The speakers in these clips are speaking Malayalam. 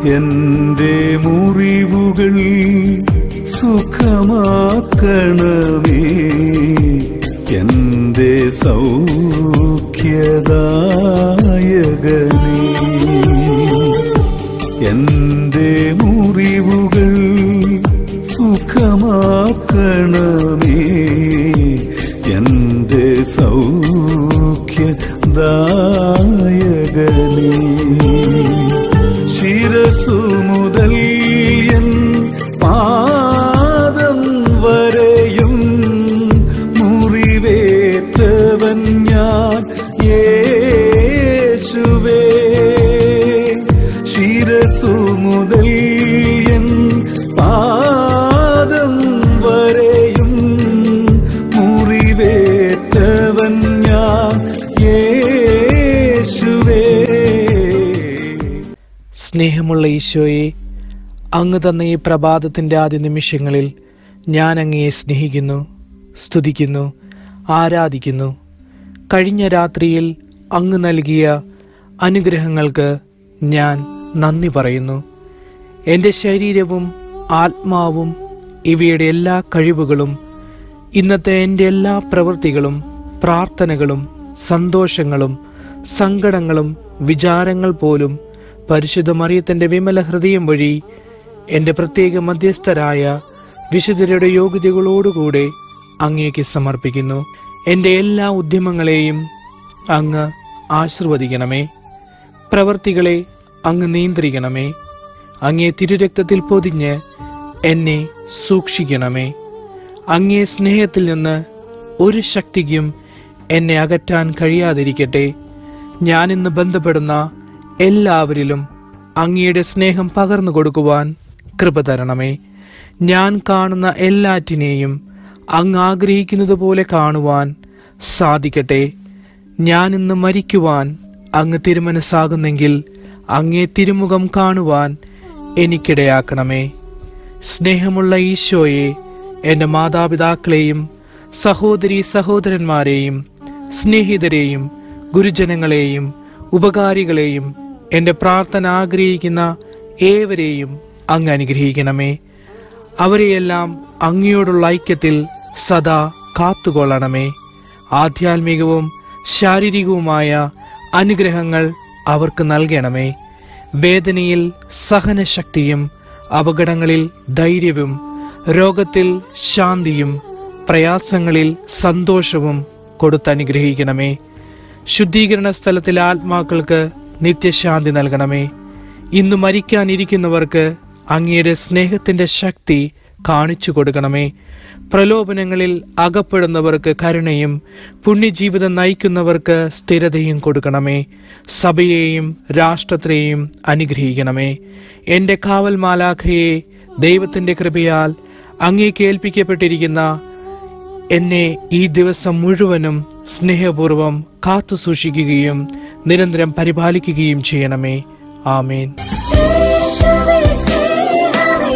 എന്റെ മുറിവുകൾ സുഖമാക്കണമേ എന്റെ സൗഖ്യദായകനേ എന്റെ മുറിവുകൾ സുഖമാക്കണമേ എന്റെ സൗഖ്യദായകനേ ശിരസു മുതൽ എൻ പാദം വരെയും മുറിവേറ്റവൻ ഞാൻ യേശുവേ ശിരസു മുതൽ എൻ പാദം വരെയും മുറിവേറ്റവൻ ഞാൻ യേശുവേ സ്നേഹമുള്ള ഈശോയെ അങ്ങ് തന്ന ഈ പ്രഭാതത്തിൻ്റെ ആദ്യ നിമിഷങ്ങളിൽ ഞാൻ അങ്ങയെ സ്നേഹിക്കുന്നു സ്തുതിക്കുന്നു ആരാധിക്കുന്നു കഴിഞ്ഞ രാത്രിയിൽ അങ്ങ് നൽകിയ അനുഗ്രഹങ്ങൾക്ക് ഞാൻ നന്ദി പറയുന്നു എൻ്റെ ശരീരവും ആത്മാവും ഇവയുടെ എല്ലാ കഴിവുകളും ഇന്നത്തെ എൻ്റെ എല്ലാ പ്രവൃത്തികളും പ്രാർത്ഥനകളും സന്തോഷങ്ങളും സങ്കടങ്ങളും വിചാരങ്ങൾ പോലും പരിശുദ്ധ മറിയത്തിൻ്റെ വിമല ഹൃദയം വഴി എൻ്റെ പ്രത്യേക മധ്യസ്ഥരായ വിശുദ്ധരുടെ യോഗ്യതകളോടുകൂടെ അങ്ങേക്ക് സമർപ്പിക്കുന്നു എൻ്റെ എല്ലാ ഉദ്യമങ്ങളെയും അങ്ങ് ആശീർവദിക്കണമേ പ്രവർത്തികളെ അങ്ങ് നിയന്ത്രിക്കണമേ അങ്ങേ തിരുരക്തത്തിൽ പൊതിഞ്ഞ് എന്നെ സൂക്ഷിക്കണമേ അങ്ങേ സ്നേഹത്തിൽ നിന്ന് ഒരു ശക്തിക്കും എന്നെ അകറ്റാൻ കഴിയാതിരിക്കട്ടെ ഞാൻ ഇന്ന് ബന്ധപ്പെടുന്ന എല്ലാവരിലും അങ്ങയുടെ സ്നേഹം പകർന്നു കൊടുക്കുവാൻ കൃപ തരണമേ ഞാൻ കാണുന്ന എല്ലാറ്റിനെയും അങ്ങ് ആഗ്രഹിക്കുന്നത് പോലെ കാണുവാൻ സാധിക്കട്ടെ ഞാൻ ഇന്ന് മരിക്കുവാൻ അങ്ങ് തിരുമനസ്സാകുന്നെങ്കിൽ അങ്ങേ തിരുമുഖം കാണുവാൻ എനിക്കിടയാക്കണമേ സ്നേഹമുള്ള ഈശോയെ എൻ്റെ മാതാപിതാക്കളെയും സഹോദരി സഹോദരന്മാരെയും സ്നേഹിതരെയും ഗുരുജനങ്ങളെയും ഉപകാരികളെയും എൻ്റെ പ്രാർത്ഥന ആഗ്രഹിക്കുന്ന ഏവരെയും അങ്ങ് അനുഗ്രഹിക്കണമേ അവരെയെല്ലാം അങ്ങയോടുള്ള ഐക്യത്തിൽ സദാ കാത്തുകൊള്ളണമേ ആധ്യാത്മികവും ശാരീരികവുമായ അനുഗ്രഹങ്ങൾ അവർക്ക് നൽകണമേ വേദനയിൽ സഹനശക്തിയും അപകടങ്ങളിൽ ധൈര്യവും രോഗത്തിൽ ശാന്തിയും പ്രയാസങ്ങളിൽ സന്തോഷവും കൊടുത്തനുഗ്രഹിക്കണമേ ശുദ്ധീകരണ സ്ഥലത്തിലെ ആത്മാക്കൾക്ക് നിത്യശാന്തി നൽകണമേ ഇന്ന് മരിക്കാനിരിക്കുന്നവർക്ക് അങ്ങയുടെ സ്നേഹത്തിന്റെ ശക്തി കാണിച്ചു കൊടുക്കണമേ പ്രലോഭനങ്ങളിൽ അകപ്പെടുന്നവർക്ക് കരുണയും പുണ്യജീവിതം നയിക്കുന്നവർക്ക് സ്ഥിരതയും കൊടുക്കണമേ സഭയെയും രാഷ്ട്രത്തെയും അനുഗ്രഹിക്കണമേ എൻ്റെ കാവൽ മാലാഖയെ ദൈവത്തിൻ്റെ കൃപയാൽ അങ്ങേക്ക് ഏൽപ്പിക്കപ്പെട്ടിരിക്കുന്ന എന്നെ ഈ ദിവസം മുഴുവനും സ്നേഹപൂർവം കാത്തു സൂക്ഷിക്കുകയും നിരന്തരം പരിപാലിക്കുകയും ചെയ്യണമേ ആമേൻ യേശുവേ സ്നേഹമേ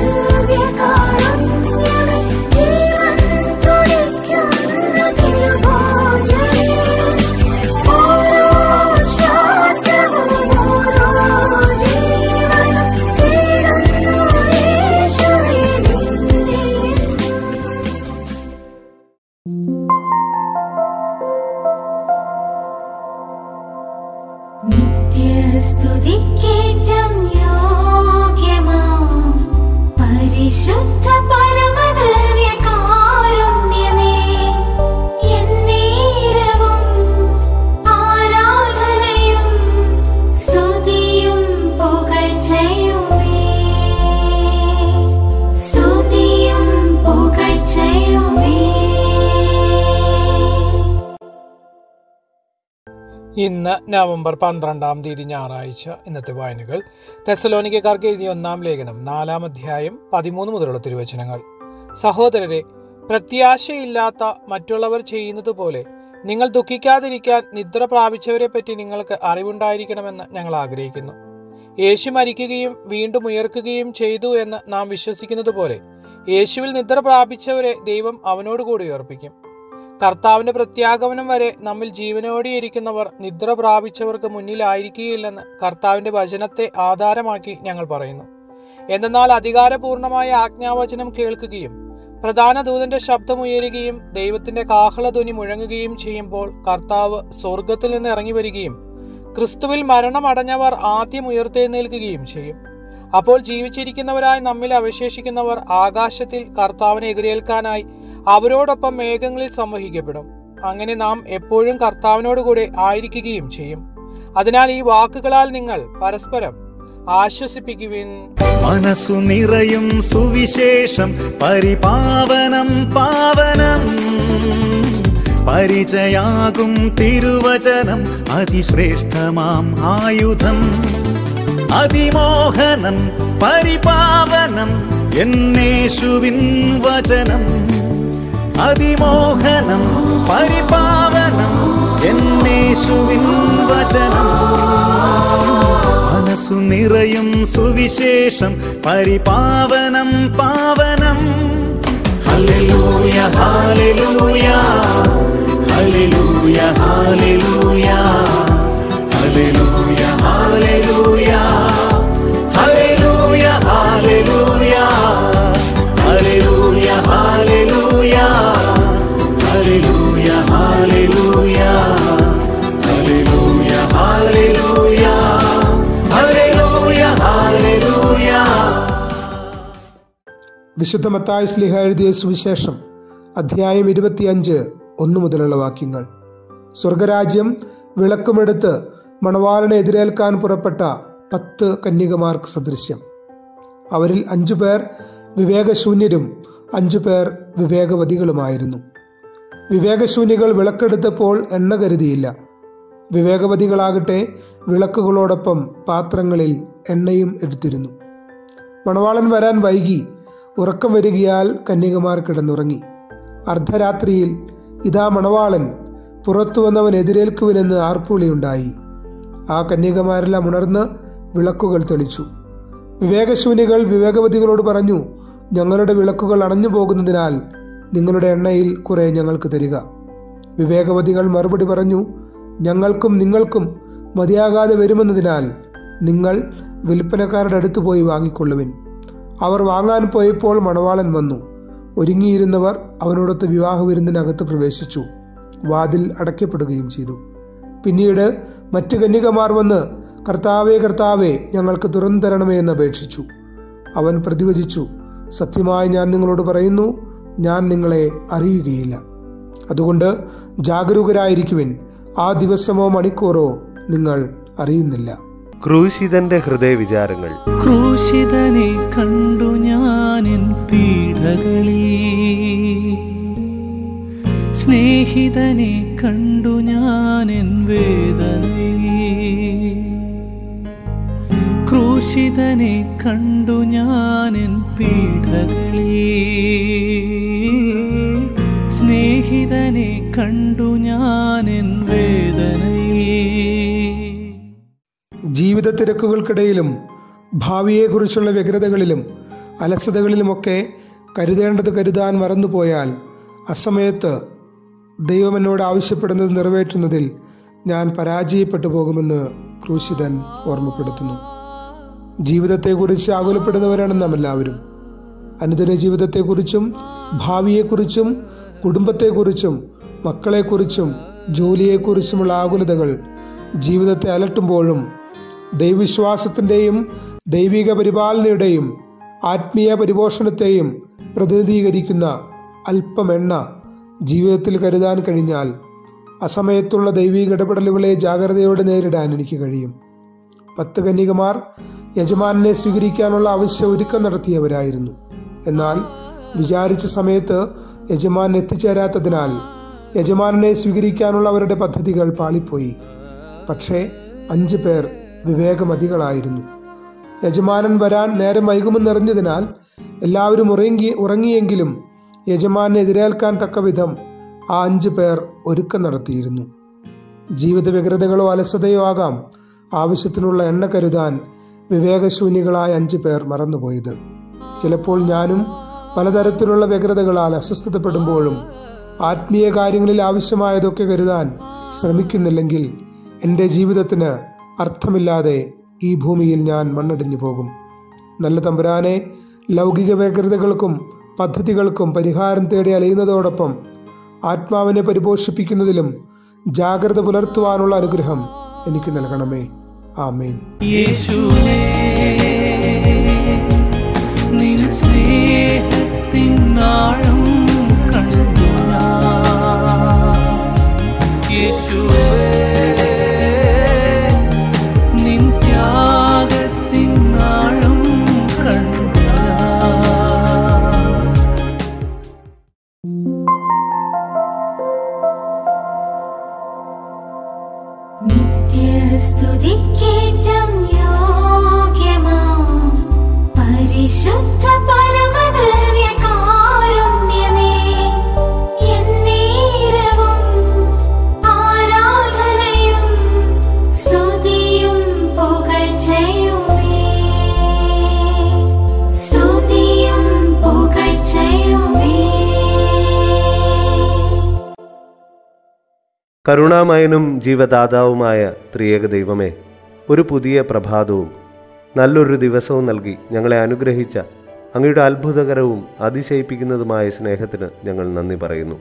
ദിവ്യകാരുണ്യമേ ജീവൻ തുടിക്കുന്ന തിരുഭോജനേ ഓരോ ശ്വാസവും ഓരോ ജീവനും തേടുന്നു യേശുവേ നിന്നെ നിത്യസ്തുതിക്കേറ്റം യോഗ്യമാം പരിശുദ്ധ പരമദിവ്യകാരുണ്യമേ, എന്നേരവും ആരാധനയും സ്തുതിയും പുകഴ്ചയുമേ. സ്തുതിയും പുകഴ്ചയുമേ ഇന്ന് നവംബർ പന്ത്രണ്ടാം തീയതി ഞായറാഴ്ച ഇന്നത്തെ വായനകൾ തെസലോനിക്കാർക്ക് എഴുതിയ ഒന്നാം ലേഖനം നാലാം അധ്യായം പതിമൂന്ന് മുതലുള്ള തിരുവചനങ്ങൾ സഹോദരരെ പ്രത്യാശയില്ലാത്ത മറ്റുള്ളവർ ചെയ്യുന്നത് പോലെ നിങ്ങൾ ദുഃഖിക്കാതിരിക്കാൻ നിദ്ര പ്രാപിച്ചവരെ പറ്റി നിങ്ങൾക്ക് അറിവുണ്ടായിരിക്കണമെന്ന് ഞങ്ങൾ ആഗ്രഹിക്കുന്നു യേശു മരിക്കുകയും വീണ്ടും ഉയർക്കുകയും ചെയ്തു എന്ന് നാം വിശ്വസിക്കുന്നത് പോലെ യേശുവിൽ നിദ്ര പ്രാപിച്ചവരെ ദൈവം അവനോടുകൂടി ഉയർപ്പിക്കും കർത്താവിന്റെ പ്രത്യാഗമനം വരെ നമ്മിൽ ജീവനോടെ ഇരിക്കുന്നവർ നിദ്ര പ്രാപിച്ചവർക്ക് മുന്നിലായിരിക്കുകയില്ലെന്ന് കർത്താവിന്റെ വചനത്തെ ആധാരമാക്കി ഞങ്ങൾ പറയുന്നു എന്നാൽ അധികാരപൂർണമായ ആജ്ഞാവചനം കേൾക്കുകയും പ്രധാന ദൂതന്റെ ശബ്ദമുയരുകയും ദൈവത്തിന്റെ കാഹളധ്വനി മുഴങ്ങുകയും ചെയ്യുമ്പോൾ കർത്താവ് സ്വർഗത്തിൽ നിന്ന് ഇറങ്ങി വരികയും ക്രിസ്തുവിൽ മരണമടഞ്ഞവർ ആദ്യം ഉയർത്തെഴുന്നേൽക്കുകയും ചെയ്യും അപ്പോൾ ജീവിച്ചിരിക്കുന്നവരായി നമ്മിൽ അവശേഷിക്കുന്നവർ ആകാശത്തിൽ കർത്താവിനെ എതിരേൽക്കാനായി അവരോടൊപ്പം മേഘങ്ങളിൽ സംവഹിക്കപ്പെടും അങ്ങനെ നാം എപ്പോഴും കർത്താവിനോടുകൂടെ ആയിരിക്കുകയും ചെയ്യും അതിനാൽ ഈ വാക്കുകളാൽ നിങ്ങൾ പരസ്പരം ആശ്വസിപ്പിക്കുവിൻ മനസ്സു നിറയും സുവിശേഷം പരിപാവനം പാവനം പരിചയാകും തിരുവചനം അതിശ്രേഷ്ഠമാം ആയുധം അതിമോഹനം പരിപാവനം എന്നേശുവിൻ വചനം അതിമോഹനം പരിപാവനം എന്നേശുവിൻ വചനം മനസ്സു നിറയും സുവിശേഷം പരിപാവനം പാവനം ഹല്ലേലൂയ ഹല്ലേലൂയ ഹല്ലേലൂയ ഹല്ലേലൂയ ഹല്ലേലൂയ ഹല്ലേലൂയ ഹല്ലേലൂയ ഹല്ലേലൂയ ഹല്ലേലൂയ ഹല്ലേലൂയ ഹല്ലേലൂയ ഹല്ലേലൂയ ഹല്ലേലൂയ ഹല്ലേലൂയ ഹല്ലേലൂയ ഹല്ലേലൂയ വിശുദ്ധ മത്തായ സ്ലിഹ എഴുതിയ സുവിശേഷം അധ്യായം ഇരുപത്തിയഞ്ച് ഒന്നു മുതലുള്ള വാക്യങ്ങൾ സ്വർഗരാജ്യം വിളക്കുമെടുത്ത് മണവാളനെ എതിരേൽക്കാൻ പുറപ്പെട്ട പത്ത് കന്യകമാർക്ക് സദൃശ്യം അവരിൽ അഞ്ചു പേർ വിവേകശൂന്യരും അഞ്ചു പേർ വിവേകവതികളുമായിരുന്നു വിവേകശൂന്യകൾ വിളക്കെടുത്തപ്പോൾ എണ്ണ കരുതിയില്ല വിവേകവതികളാകട്ടെ വിളക്കുകളോടൊപ്പം പാത്രങ്ങളിൽ എണ്ണയും എടുത്തിരുന്നു മണവാളൻ വരാൻ വൈകി ഉറക്കം വരികയാൽ കന്യകമാർ കിടന്നുറങ്ങി അർദ്ധരാത്രിയിൽ ഇതാ മണവാളൻ പുറത്തു വന്നവൻ എതിരേൽക്കുവിനെന്ന് ആർപ്പുളിയുണ്ടായി ആ കന്യകമാരെല്ലാം ഉണർന്ന് വിളക്കുകൾ തെളിച്ചു വിവേകശൂന്യകൾ വിവേകവതികളോട് പറഞ്ഞു ഞങ്ങളുടെ വിളക്കുകൾ അണഞ്ഞു പോകുന്നതിനാൽ നിങ്ങളുടെ എണ്ണയിൽ കുറെ ഞങ്ങൾക്ക് തരിക വിവേകവതികൾ മറുപടി പറഞ്ഞു ഞങ്ങൾക്കും നിങ്ങൾക്കും മതിയാകാതെ വരുമെന്നതിനാൽ നിങ്ങൾ വിൽപ്പനക്കാരുടെ അടുത്ത് പോയി വാങ്ങിക്കൊള്ളുവിൻ അവർ വാങ്ങാൻ പോയപ്പോൾ മണവാളൻ വന്നു ഒരുങ്ങിയിരുന്നവർ അവനോടൊത്ത് വിവാഹ വിരുന്നിനകത്ത് പ്രവേശിച്ചു വാതിൽ അടയ്ക്കപ്പെടുകയും ചെയ്തു പിന്നീട് മറ്റു കന്യകമാർ വന്ന് കർത്താവേ കർത്താവേ ഞങ്ങൾക്ക് തുറന്നു തരണമേ എന്ന് അപേക്ഷിച്ചു അവൻ പ്രതിവചിച്ചു സത്യമായി ഞാൻ നിങ്ങളോട് പറയുന്നു ഞാൻ നിങ്ങളെ അറിയുകയില്ല അതുകൊണ്ട് ജാഗരൂകരായിരിക്കുവിൻ ആ ദിവസമോ മണിക്കൂറോ നിങ്ങൾ അറിയുന്നില്ല ക്രൂശിതന്റെ ഹൃദയവിചാരങ്ങൾ ക്രൂശിതനെ കണ്ടു ഞാനെൻ പീഡകളിൽ സ്നേഹിതനെ കണ്ടു ഞാനെൻ വേദനയിൽ ക്രൂശിതനെ കണ്ടു ഞാനെൻ പീഡകളിൽ സ്നേഹിതനെ കണ്ടു ഞാനെൻ വേദനയിൽ ജീവിത തിരക്കുകൾക്കിടയിലും ഭാവിയെക്കുറിച്ചുള്ള വ്യഗ്രതകളിലും അലസതകളിലുമൊക്കെ കരുതേണ്ടത് കരുതാൻ മറന്നുപോയാൽ അസമയത്ത് ദൈവം എന്നോട് ആവശ്യപ്പെടുന്നത് നിറവേറ്റുന്നതിൽ ഞാൻ പരാജയപ്പെട്ടു പോകുമെന്ന് ക്രൂശിതൻ ഓർമ്മപ്പെടുത്തുന്നു ജീവിതത്തെക്കുറിച്ച് ആകുലപ്പെടുന്നവരാണ് നാം എല്ലാവരും അനുദിന ജീവിതത്തെക്കുറിച്ചും ഭാവിയെക്കുറിച്ചും കുടുംബത്തെക്കുറിച്ചും മക്കളെക്കുറിച്ചും ജോലിയെക്കുറിച്ചുമുള്ള ആകുലതകൾ ജീവിതത്തെ അലട്ടുമ്പോഴും ദൈവവിശ്വാസത്തിൻ്റെയും ദൈവിക പരിപാലനയുടെയും ആത്മീയ പരിപോഷണത്തെയും പ്രതിനിധീകരിക്കുന്ന അല്പം എണ്ണ ജീവിതത്തിൽ കരുതാൻ കഴിഞ്ഞാൽ അസമയത്തുള്ള ദൈവിക ഇടപെടലുകളെ ജാഗ്രതയോടെ നേരിടാൻ എനിക്ക് കഴിയും പത്ത് കന്യകമാർ യജമാനെ സ്വീകരിക്കാനുള്ള അവശ്യ ഒരുക്കം നടത്തിയവരായിരുന്നു എന്നാൽ വിചാരിച്ച സമയത്ത് യജമാൻ എത്തിച്ചേരാത്തതിനാൽ യജമാനെ സ്വീകരിക്കാനുള്ള അവരുടെ പദ്ധതികൾ പാളിപ്പോയി പക്ഷേ അഞ്ചു പേർ വിവേകമതികളായിരുന്നു യജമാനൻ വരാൻ നേരം വൈകുമെന്നറിഞ്ഞതിനാൽ എല്ലാവരും ഉറങ്ങി ഉറങ്ങിയെങ്കിലും യജമാനെ എതിരേൽക്കാൻ തക്കവിധം ആ അഞ്ചു പേർ ഒരുക്കം നടത്തിയിരുന്നു ജീവിത വ്യഗ്രതകളോ അലസതയോ ആകാം ആവശ്യത്തിനുള്ള എണ്ണ കരുതാൻ വിവേകശൂന്യകളായ അഞ്ചു പേർ മറന്നുപോയത് ചിലപ്പോൾ ഞാനും പലതരത്തിലുള്ള വ്യഗ്രതകളാൽ അസ്വസ്ഥതപ്പെടുമ്പോഴും ആത്മീയ കാര്യങ്ങളിൽ ആവശ്യമായതൊക്കെ കരുതാൻ ശ്രമിക്കുന്നില്ലെങ്കിൽ എൻ്റെ ജീവിതത്തിന് അർത്ഥമില്ലാതെ ഈ ഭൂമിയിൽ ഞാൻ മണ്ണടിഞ്ഞു പോകും നല്ല തമ്പുരാനെ ലൗകിക വ്യഗ്രതകൾക്കും പദ്ധതികൾക്കും പരിഹാരം തേടി അലയുന്നതോടൊപ്പം ആത്മാവിനെ പരിപോഷിപ്പിക്കുന്നതിലും ജാഗ്രത പുലർത്തുവാനുള്ള അനുഗ്രഹം എനിക്ക് നൽകണമേ ആമേൻ യേശുവേ നിൻ സ്നേഹത്തിൻ ആഴം കണ്ടു ഞാൻ. യേശുവേ നിൻ ത്യാഗത്തിൻ ആഴം കണ്ടു ഞാൻ. നിത്യസ്തുതിക്കേറ്റം യോഗ്യമാം പരിശുദ്ധ പരമദിവ്യകാരുണ്യമേ, എന്നേരവും ആരാധനയും സ്തുതിയും പുകഴ്ചയുമേ. സ്തുതിയും പുകഴ്ചയുമേ കരുണാമയനും ജീവദാതാവുമായ ത്രിയേക ദൈവമേ ഒരു പുതിയ പ്രഭാതവും നല്ലൊരു ദിവസവും നൽകി ഞങ്ങളെ അനുഗ്രഹിച്ച അങ്ങയുടെ അത്ഭുതകരവും അതിശയിപ്പിക്കുന്നതുമായ സ്നേഹത്തിന് ഞങ്ങൾ നന്ദി പറയുന്നു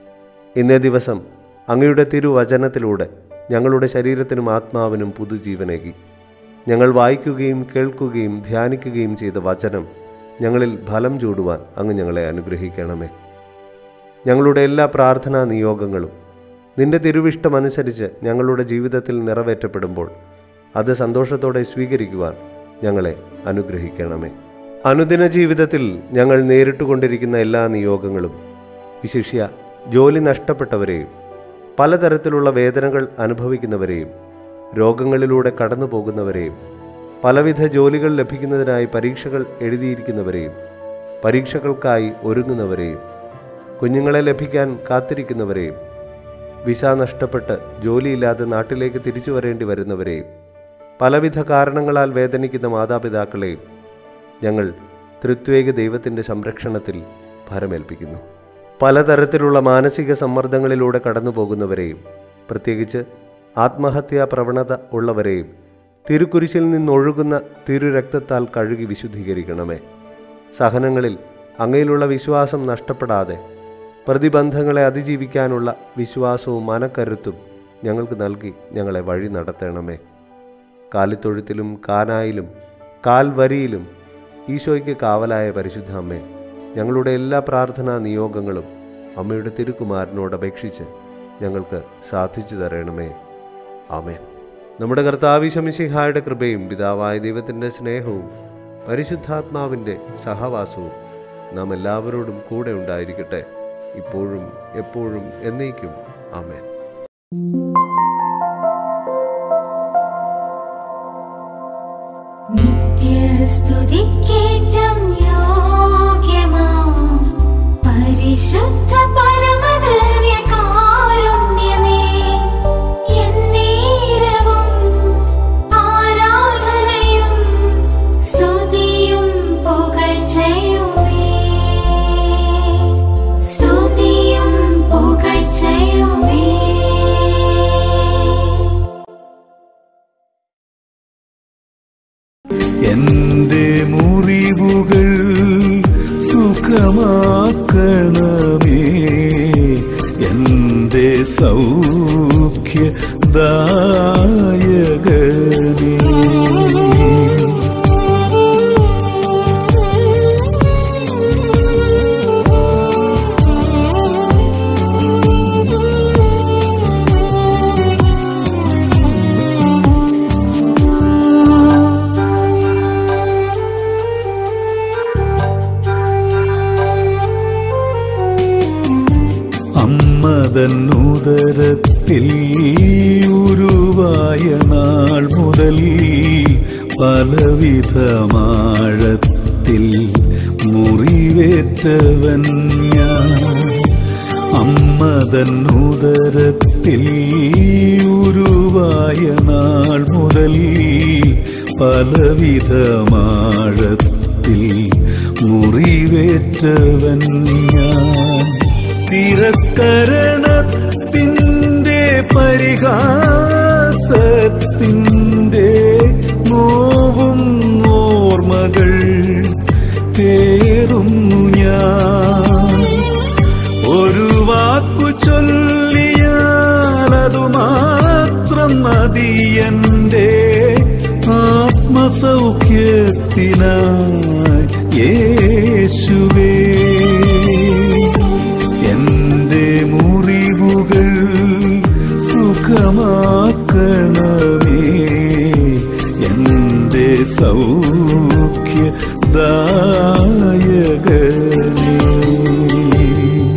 ഇന്നേ ദിവസം അങ്ങയുടെ തിരുവചനത്തിലൂടെ ഞങ്ങളുടെ ശരീരത്തിനും ആത്മാവിനും പുതുജീവനേകി ഞങ്ങൾ വായിക്കുകയും കേൾക്കുകയും ധ്യാനിക്കുകയും ചെയ്ത വചനം ഞങ്ങളിൽ ഫലം ചൂടുവാൻ അങ്ങ് ഞങ്ങളെ അനുഗ്രഹിക്കണമേ ഞങ്ങളുടെ എല്ലാ പ്രാർത്ഥനാ നിയോഗങ്ങളും നിന്റെ തിരുവിഷ്ടമനുസരിച്ച് ഞങ്ങളുടെ ജീവിതത്തിൽ നിറവേറ്റപ്പെടുമ്പോൾ അത് സന്തോഷത്തോടെ സ്വീകരിക്കുവാൻ ഞങ്ങളെ അനുഗ്രഹിക്കണമേ അനുദിന ജീവിതത്തിൽ ഞങ്ങൾ നേരിട്ടുകൊണ്ടിരിക്കുന്ന എല്ലാ നിയോഗങ്ങളും വിശിഷ്യ ജോലി നഷ്ടപ്പെട്ടവരെയും പലതരത്തിലുള്ള വേദനകൾ അനുഭവിക്കുന്നവരെയും രോഗങ്ങളിലൂടെ കടന്നു പോകുന്നവരെയും പലവിധ ജോലികൾ ലഭിക്കുന്നതിനായി പരീക്ഷകൾ എഴുതിയിരിക്കുന്നവരെയും പരീക്ഷകൾക്കായി ഒരുങ്ങുന്നവരെയും കുഞ്ഞുങ്ങളെ ലഭിക്കാൻ കാത്തിരിക്കുന്നവരെയും വിസ നഷ്ടപ്പെട്ട് ജോലിയില്ലാതെ നാട്ടിലേക്ക് തിരിച്ചു വരേണ്ടി വരുന്നവരെയും പലവിധ കാരണങ്ങളാൽ വേദനിക്കുന്ന മാതാപിതാക്കളെയും ഞങ്ങൾ തൃത്വേക ദൈവത്തിൻ്റെ സംരക്ഷണത്തിൽ ഭരമേൽപ്പിക്കുന്നു പലതരത്തിലുള്ള മാനസിക സമ്മർദ്ദങ്ങളിലൂടെ കടന്നു പോകുന്നവരെയും പ്രത്യേകിച്ച് ആത്മഹത്യാ പ്രവണത ഉള്ളവരെയും തിരുക്കുരിശിൽ നിന്നൊഴുകുന്ന തിരുരക്തത്താൽ കഴുകി വിശുദ്ധീകരിക്കണമേ സഹനങ്ങളിൽ അങ്ങയിലുള്ള വിശ്വാസം നഷ്ടപ്പെടാതെ പ്രതിബന്ധങ്ങളെ അതിജീവിക്കാനുള്ള വിശ്വാസവും മനക്കരുത്തും ഞങ്ങൾക്ക് നൽകി ഞങ്ങളെ വഴി നടത്തണമേ കാലിത്തൊഴുത്തിലും കാനായിലും കാൽവരിയിലും ഈശോയ്ക്ക് കാവലായ പരിശുദ്ധ അമ്മേ ഞങ്ങളുടെ എല്ലാ പ്രാർത്ഥനാ നിയോഗങ്ങളും അമ്മയുടെ തിരുക്കുമാരനോട് അപേക്ഷിച്ച് ഞങ്ങൾക്ക് സാധിച്ചു തരണമേ ആമേൻ നമ്മുടെ കർത്താവിശമിശിഹായുടെ കൃപയും പിതാവായ ദൈവത്തിൻ്റെ സ്നേഹവും പരിശുദ്ധാത്മാവിൻ്റെ സഹവാസവും നാം എല്ലാവരോടും കൂടെ ഉണ്ടായിരിക്കട്ടെ ഇപ്പോഴും എപ്പോഴും എന്നേക്കും ആമേൻ നിത്യസ്തുതിക്കേറ്റം യോഗ്യമാം പരിശുദ്ധ പരമദിവ്യകാരുണ്യമേ, എന്നേരവും ആരാധനയും സ്തുതിയും പുകഴ്ചയുമേ. സ്തുതിയും പുകഴ്ചയുമേ എന്റെ മുറിവുകൾ സുഖമാക്കണമേ എന്റെ സൗഖ്യ ദായകനേ അമ്മതന്നുദരത്തിൽ ഉരുവായ നാൾ മുതൽ പലവിധമാഴത്തിൽ മുറിവേറ്റവൻ ഞാൻ അമ്മതന്നുദരത്തിൽ ഉരുവായ നാൾ മുതൽ പലവിധമാഴത്തിൽ മുറിവേറ്റവൻ ഞാൻ തിരസ്കരണത്തിൻ്റെ പരിഹാസത്തിൻ്റെ നോവും ഓർമ്മകൾ തേറുന്നു ഞാൻ ഒരു വാക്കു ചൊല്ലിയാലതു മാത്രം മതി എൻ്റെ ആത്മസൗഖ്യത്തിനായി യേശുവേ എൻ്റെ മുറിവുകൾ സുഖമാക്കണമേ എൻ്റെ സൗഖ്യദായകനേ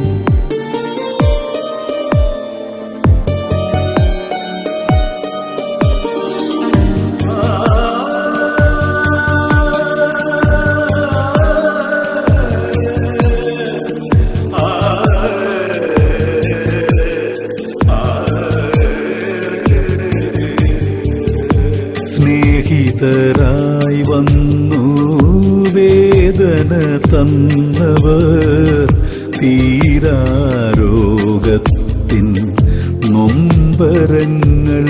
സ്നേഹിതരായി വന്നു വേദന തന്നവർ തീരാരോഗത്തിൻ നൊമ്പരങ്ങൾ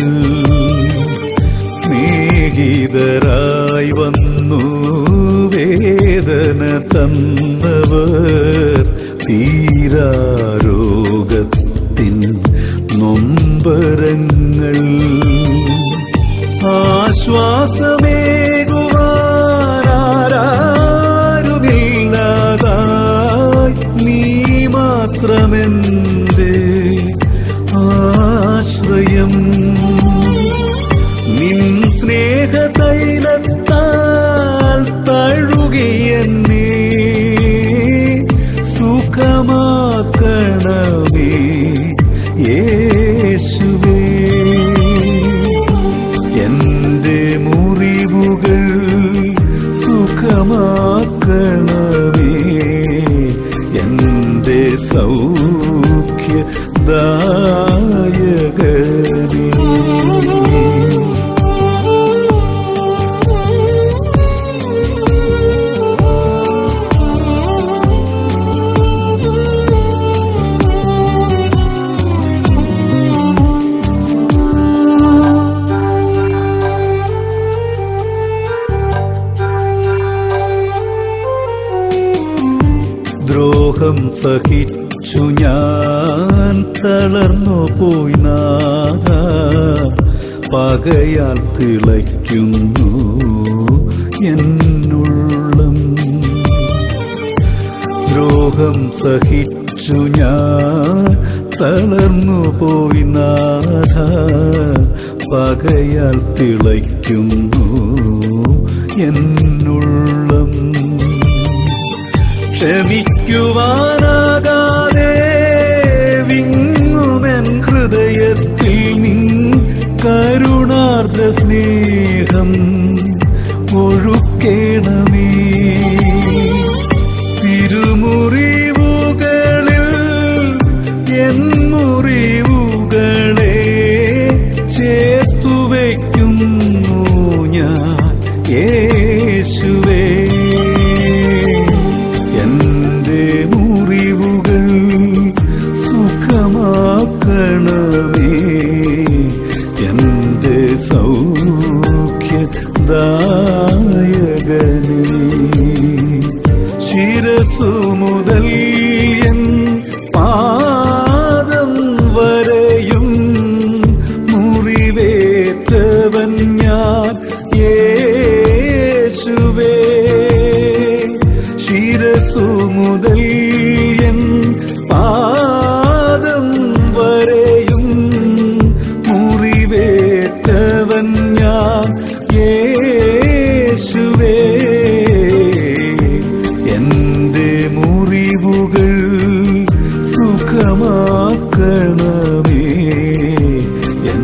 സ്നേഹിതരായി വന്നു വേദന തന്നവർ തീരാരോഗത്തിൻ നൊമ്പരങ്ങൾ ആശ്വാസമേകുവാനാരുമില്ലാതായി നീ മാത്രമെന്റെ ആശ്രയം നിൻ സ്നേഹതൈലത്താൽ തഴുകിയെന്നെ സുഖമാക്കണമേ യേശുവേ എന്റെ മുറിവുകൾ സുഖമാക്കണമേ എന്റെ സൗഖ്യദായകനേ ദ്രോഹം സഹിച്ചു ഞാൻ തളർന്നു പോയി നാഥ പകയാൽ തിളയ്ക്കുന്നു എന്നുള്ളം ദ്രോഹം സഹിച്ചു ഞാൻ തളർന്നു പോയി നാഥ പകയാൽ തിളയ്ക്കുന്നു എന്നുള്ളം ക്ഷമിക്കുവാനാകാതെ വിങ്ങുമെൻ ഹൃദയത്തിൽ നിൻ കരുണാർദ്ര സ്നേഹം ഒഴുക്കേണമേ തിരുമുറിവുകളിൽ എൻ മുറിവുകളെ ചേർത്തു വയ്ക്കുന്നു ഞാൻ യേശുവേ എന്റെ മുറിവുകൾ സുഖമാക്കണമേ എന്റെ സൗഖ്യദായകനേ ശിരസു മുതൽ എൻ പാദം വരെയും മുറിവേറ്റവൻ ഞാൻ യേശുവേ ശിരസു മുതൽ എൻ പാദം വരെയും മുറിവേറ്റവൻ ഞാൻ യേശുവേ എന്റെ മുറിവുകൾ സുഖമാക്കണമേ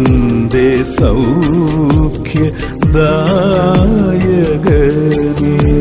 എന്റെ സൗഖ്യദായകനേ